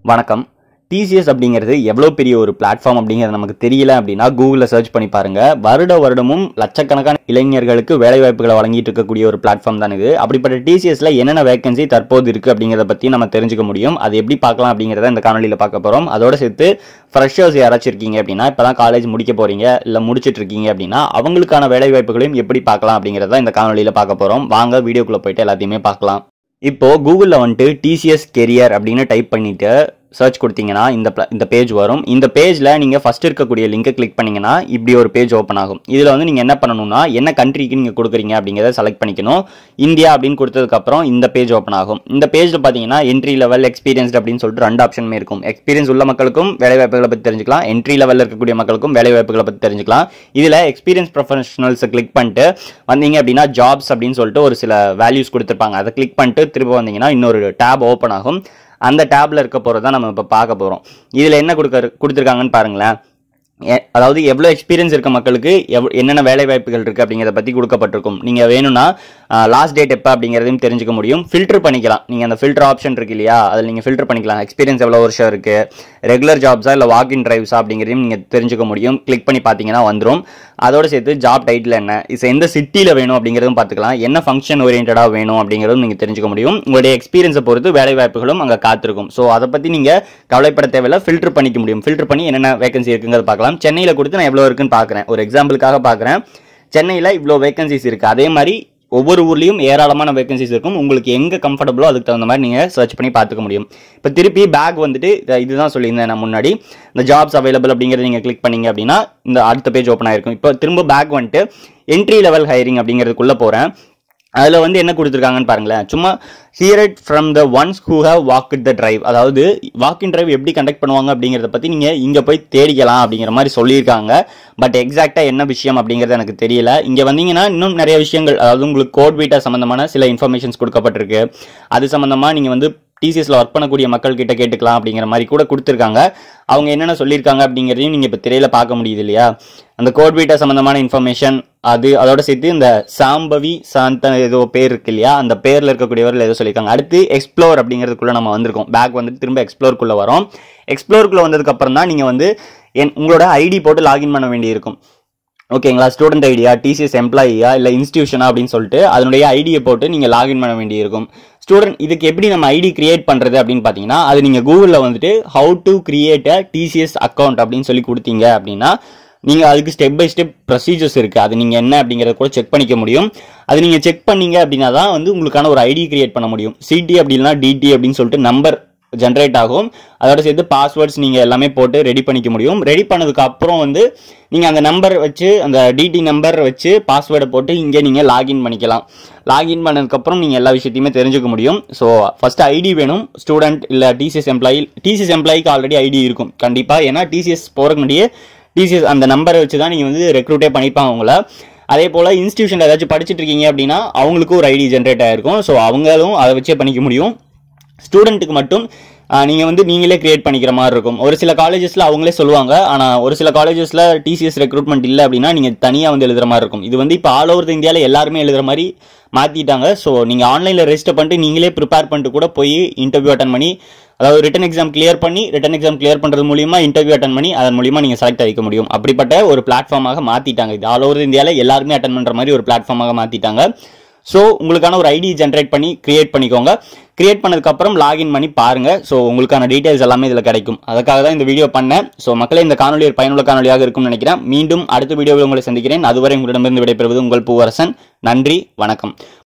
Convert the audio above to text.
வணக்கம் டிசிஎஸ் அப்படிங்கிறது எவ்வளோ பெரிய ஒரு பிளாட்ஃபார்ம் அப்படிங்கிறது நமக்கு தெரியல அப்படின்னா கூகுளில் சர்ச் பண்ணி பாருங்க வருட வருடமும் லட்சக்கணக்கான இளைஞர்களுக்கு வேலைவாய்ப்புகளை வழங்கிட்டு இருக்கக்கூடிய ஒரு பிளாட்ஃபார்ம் தான் இது அப்படிப்பட்ட டிசிஎஸ்ல என்னென்ன வேகன்சி தற்போது இருக்கு அப்படிங்கிறத பற்றி நம்ம தெரிஞ்சுக்க முடியும் அது எப்படி பார்க்கலாம் அப்படிங்கிறத இந்த காணொலியில் பார்க்க போகிறோம் அதோட சேர்த்து ஃப்ரெஷர்ஸ் யாராச்சும் இருக்கீங்க அப்படின்னா இப்போ தான் காலேஜ் முடிக்க போறீங்க இல்லை முடிச்சிட்டு இருக்கீங்க அப்படின்னா அவங்களுக்கான வேலைவாய்ப்புகளையும் எப்படி பார்க்கலாம் அப்படிங்கிறத இந்த காணொலியில் பார்க்க போகிறோம் வாங்க வீடியோக்குள்ளே போயிட்டு எல்லாத்தையுமே பார்க்கலாம் இப்போ கூகுளில் வந்துட்டு டிசிஎஸ் கெரியர் அப்படின்னு டைப் பண்ணிட்டு சர்ச் கொடுத்தீங்கன்னா இந்த pla- இந்த பேஜ் வரும் இந்த பேஜில் நீங்கள் ஃபர்ஸ்ட் இருக்கக்கூடிய லிங்கை கிளிக் பண்ணீங்கன்னா இப்படி ஒரு பேஜ் ஓப்பன் ஆகும் இதில் வந்து நீங்கள் என்ன பண்ணணும்னா என்ன கண்ட்ரிக்கு நீங்கள் கொடுக்குறீங்க அப்படிங்கிறத செலக்ட் பண்ணிக்கணும் இந்தியா அப்படின்னு கொடுத்ததுக்கப்புறம் இந்த பேஜ் ஓப்பன் ஆகும் இந்த பேஜில் பார்த்தீங்கன்னா என்ட்ரி லெவல் எக்ஸ்பீரியன்ஸ்ட் அப்படின்னு சொல்லிட்டு ரெண்டு ஆப்ஷனுமே இருக்கும் எக்ஸ்பீரியன்ஸ் உள்ள மக்களுக்கும் வேலைவாய்ப்புகளை பற்றி தெரிஞ்சுக்கலாம் என்ட்ரி லெவலில் இருக்கக்கூடிய மக்களுக்கும் வேலைவாய்ப்புகளை பற்றி தெரிஞ்சுக்கலாம் இதில் எக்ஸ்பீரியன்ஸ் ப்ரொஃபஷனல்ஸை கிளிக் பண்ணிட்டு வந்தீங்க அப்படின்னா ஜாப்ஸ் அப்படின்னு சொல்லிட்டு ஒரு சில வேல்யூஸ் கொடுத்துருப்பாங்க அதை கிளிக் பண்ணிட்டு திரும்ப வந்தீங்கன்னா இன்னொரு டேப் ஓப்பன் ஆகும் அந்த டேப்ல இருக்க போகிறது தான் நம்ம இப்போ பார்க்க போகிறோம் இதில் என்ன கொடுக்க கொடுத்துருக்காங்கன்னு பாருங்களேன் எ- அதாவது எவ்வளோ எக்ஸ்பீரியன்ஸ் இருக்க மக்களுக்கு எவ் என்னென்ன வேலை வாய்ப்புகள் இருக்குது அப்படிங்கிறத பற்றி கொடுக்கப்பட்டிருக்கும் நீங்கள் வேணும்னா லாஸ்ட் டேட் எப்போ அப்படிங்கிறதையும் தெரிஞ்சுக்க முடியும் ஃபில்டர் பண்ணிக்கலாம் நீங்கள் அந்த ஃபில்டர் ஆப்ஷன் இருக்கு இல்லையா அதில் நீங்கள் ஃபில்டர் பண்ணிக்கலாம் எக்ஸ்பீரியன்ஸ் எவ்வளோ வருஷம் இருக்குது ரெகுலர் ஜாப்ஸா இல்லை வாக் இன் டிரைவ்ஸா அப்படிங்கிறதையும் நீங்கள் தெரிஞ்சுக்க முடியும் கிளிக் பண்ணி பார்த்தீங்கன்னா வந்துடும் அதோட சேர்த்து ஜாப் டைட்டில் என்ன இது எந்த சிட்டியில் வேணும் அப்படிங்கிறதும் பார்த்துக்கலாம் என்ன ஃபங்க்ஷன் ஓரியன்டாக வேணும் அப்படிங்கிறதும் நீங்கள் தெரிஞ்சுக்க முடியும் உங்களுடைய எக்ஸ்பீரியன்ஸை பொறுத்து வேலை வாய்ப்புகளும் அங்கே காத்திருக்கும் ஸோ அதை பற்றி நீங்கள் கவலைப்பட தேவையில்ல ஃபில்டர் பண்ணிக்க முடியும் ஃபில்டர் பண்ணி என்னென்ன வேகன்சி இருக்குங்கிறத பார்க்கலாம் சென்னையில் கொடுத்து நான் எவ்வளோ இருக்குன்னு பார்க்குறேன் ஒரு எக்ஸாம்பிளுக்காக பார்க்குறேன் சென்னையில் இவ்வளோ வேகன்சிஸ் இருக்குது அதே மாதிரி ஒவ்வொரு ஊர்லேயும் ஏராளமான வேகன்சிஸ் இருக்கும் உங்களுக்கு எங்கே கம்ஃபர்டபுளோ அதுக்கு தகுந்த மாதிரி நீங்கள் சர்ச் பண்ணி பார்த்துக்க முடியும் இப்போ திருப்பி பேக் வந்துட்டு இத- இதுதான் சொல்லியிருந்தேன் நான் முன்னாடி இந்த ஜாப்ஸ் அவைலபிள் அப்படிங்கிறத நீங்கள் கிளிக் பண்ணீங்க அப்படின்னா இந்த அடுத்த பேஜ் ஓப்பன் ஆயிருக்கும் இப்போ திரும்ப பேக் வந்துட்டு என்ட்ரி லெவல் ஹையரிங் அப்படிங்கிறதுக்குள்ளே போகிறேன் அதில் வந்து என்ன கொடுத்துருக்காங்கன்னு பாருங்களேன் சும்மா hear it from the ones who have walk the drive அதாவது வாக் இன் டிரைவ் எப்படி கண்டக்ட் பண்ணுவாங்க அப்படிங்கிறத பற்றி நீங்கள் இங்கே போய் தேடிக்கலாம் அப்படிங்கிற மாதிரி சொல்லியிருக்காங்க பட் எக்ஸாக்டாக என்ன விஷயம் அப்படிங்கிறது எனக்கு தெரியல இங்கே வந்தீங்கன்னா இன்னும் நிறைய விஷயங்கள் அதாவது உங்களுக்கு கோட் வீட்டா சம்மந்தமான சில இன்ஃபர்மேஷன்ஸ் கொடுக்கப்பட்டிருக்கு அது சம்மந்தமாக நீங்கள் வந்து டிசிஎஸ்ல ஒர்க் பண்ணக்கூடிய மக்கள் கிட்ட கேட்டுக்கலாம் அப்படிங்கிற மாதிரி கூட கொடுத்துருக்காங்க அவங்க என்னென்ன சொல்லியிருக்காங்க அப்படிங்கிறதையும் நீங்கள் இப்போ திரையில பார்க்க முடியுது இல்லையா அந்த கோட் வீட்டா சம்மந்தமான இன்ஃபர்மேஷன் அது அதோட சேர்த்து இந்த சாம்பவி சாந்த ஏதோ பேர் இருக்கு இல்லையா அந்த பேர்ல இருக்கக்கூடியவர்கள் ஏதோ சொல்லியிருக்காங்க அடுத்து எக்ஸ்ப்ளோர் அப்படிங்கிறதுக்குள்ள நம்ம வந்திருக்கோம் பேக் வந்துட்டு திரும்ப எக்ஸ்ப்ளோருக்குள்ள வரோம் எக்ஸ்ப்ளோருக்குள்ள வந்ததுக்கு அப்புறம் தான் நீங்க வந்து என் உங்களோட ஐடி போட்டு லாகின் பண்ண வேண்டியிருக்கும் ஓகேங்களா ஸ்டூடெண்ட் ஐடியா டிசிஎஸ் எம்ப்ளாயியா இல்லை இன்ஸ்டியூஷனா அப்படின்னு சொல்லிட்டு அதனுடைய ஐடியை போட்டு நீங்கள் லாகின் பண்ண வேண்டியிருக்கும் ஸ்டூடெண்ட் இதுக்கு எப்படி நம்ம ஐடி கிரியேட் பண்ணுறது அப்படின்னு பார்த்தீங்கன்னா அது நீங்கள் கூகுளில் வந்துட்டு how to create a TCS account அப்படின்னு சொல்லி கொடுத்தீங்க அப்படின்னா நீங்கள் அதுக்கு ஸ்டெப் பை ஸ்டெப் ப்ரொசீஜர்ஸ் இருக்குது அது நீங்கள் என்ன அப்படிங்கிறத கூட செக் பண்ணிக்க முடியும் அது நீங்கள் செக் பண்ணீங்க அப்படின்னா தான் வந்து உங்களுக்கான ஒரு ஐடி கிரியேட் பண்ண முடியும் சிடி அப்படின்னா டிடி அப்படின்னு சொல்லிட்டு நம்பர் ஜென்ரேட் ஆகும் அதோட சேர்த்து பாஸ்வேர்ட்ஸ் நீங்கள் எல்லாமே போட்டு ரெடி பண்ணிக்க முடியும் ரெடி பண்ணதுக்கு அப்புறம் வந்து நீங்கள் அந்த நம்பர் வச்சு அந்த டிடி நம்பர் வச்சு பாஸ்வேர்டை போட்டு இங்கே நீங்கள் லாகின் பண்ணிக்கலாம் லாகின் பண்ணதுக்கப்புறம் நீங்கள் எல்லா விஷயத்தையுமே தெரிஞ்சுக்க முடியும் ஸோ ஃபர்ஸ்ட் ஐடி வேணும் ஸ்டூடெண்ட் இல்லை டிசிஎஸ் எம்ப்ளாயி டிசிஎஸ் எம்ப்ளாய்க்கு ஆல்ரெடி ஐடி இருக்கும் கண்டிப்பாக ஏன்னா டிசிஎஸ் போகிறக்கு முன்னாடியே டிசிஎஸ் அந்த நம்பரை வச்சு தான் நீங்கள் வந்து ரெக்ரூட்டே பண்ணிப்பாங்க உங்களை அதே போல் இன்ஸ்டியூஷனில் ஏதாச்சும் படிச்சுட்டு இருக்கீங்க அப்படின்னா அவங்களுக்கும் ஒரு ஐடி ஜென்ரேட் ஆயிருக்கும் ஸோ அவங்களும் அதை வச்சே பண்ணிக்க முடியும் ஸ்டூடெண்ட்டுக்கு மட்டும் நீங்கள் வந்து நீங்களே கிரியேட் பண்ணிக்கிற மாதிரி இருக்கும் ஒரு சில காலேஜஸில் அவங்களே சொல்லுவாங்க ஆனால் ஒரு சில காலேஜஸில் டிசிஎஸ் ரெக்ரூட்மெண்ட் இல்லை அப்படின்னா நீங்கள் தனியாக வந்து எழுதுற மாதிரி இருக்கும் இது வந்து இப்போ ஆல் ஓவர் இந்தியாவில் எல்லாருமே எழுதுற மாதிரி மாற்றிட்டாங்க ஸோ நீங்கள் ஆன்லைனில் ரெஜிஸ்டர் பண்ணிட்டு நீங்களே ப்ரிப்பேர் பண்ணிட்டு கூட போய் இன்டர்வியூ அட்டன் பண்ணி அதாவது ரிட்டன் எக்ஸாம் கிளியர் பண்ணி ரிட்டன் எக்ஸாம் கிளியர் பண்ணுறது மூலியமா இன்டர்வியூ அட்டன் பண்ணி அதன் மூலியமா நீங்கள் செலக்ட் ஆகிக்க முடியும் அப்படிப்பட்ட ஒரு பிளாட்ஃபார்மாக மாற்றிட்டாங்க இது ஆல் ஓவர் இந்தியாவில் எல்லாருமே அட்டன் பண்ணுற மாதிரி ஒரு பிளாட்ஃபார்மாக மாற்றிட்டாங்க ஸோ உங்களுக்கான ஒரு ஐடி ஜென்ரேட் பண்ணி கிரியேட் பண்ணிக்கோங்க கிரியேட் பண்ணதுக்கப்புறம் லாகின் பண்ணி பாருங்க ஸோ உங்களுக்கான டீடைல்ஸ் எல்லாமே இதில் கிடைக்கும் அதுக்காக தான் இந்த வீடியோ பண்ணேன் ஸோ மக்களே இந்த காணொலி ஒரு பயனுள்ள காணொலியாக இருக்கும்னு நினைக்கிறேன் மீண்டும் அடுத்த வீடியோவில் உங்களை சந்திக்கிறேன் அதுவரை உங்களிடமிருந்து விடைபெறுவது உங்கள் பூவரசன் நன்றி வணக்கம்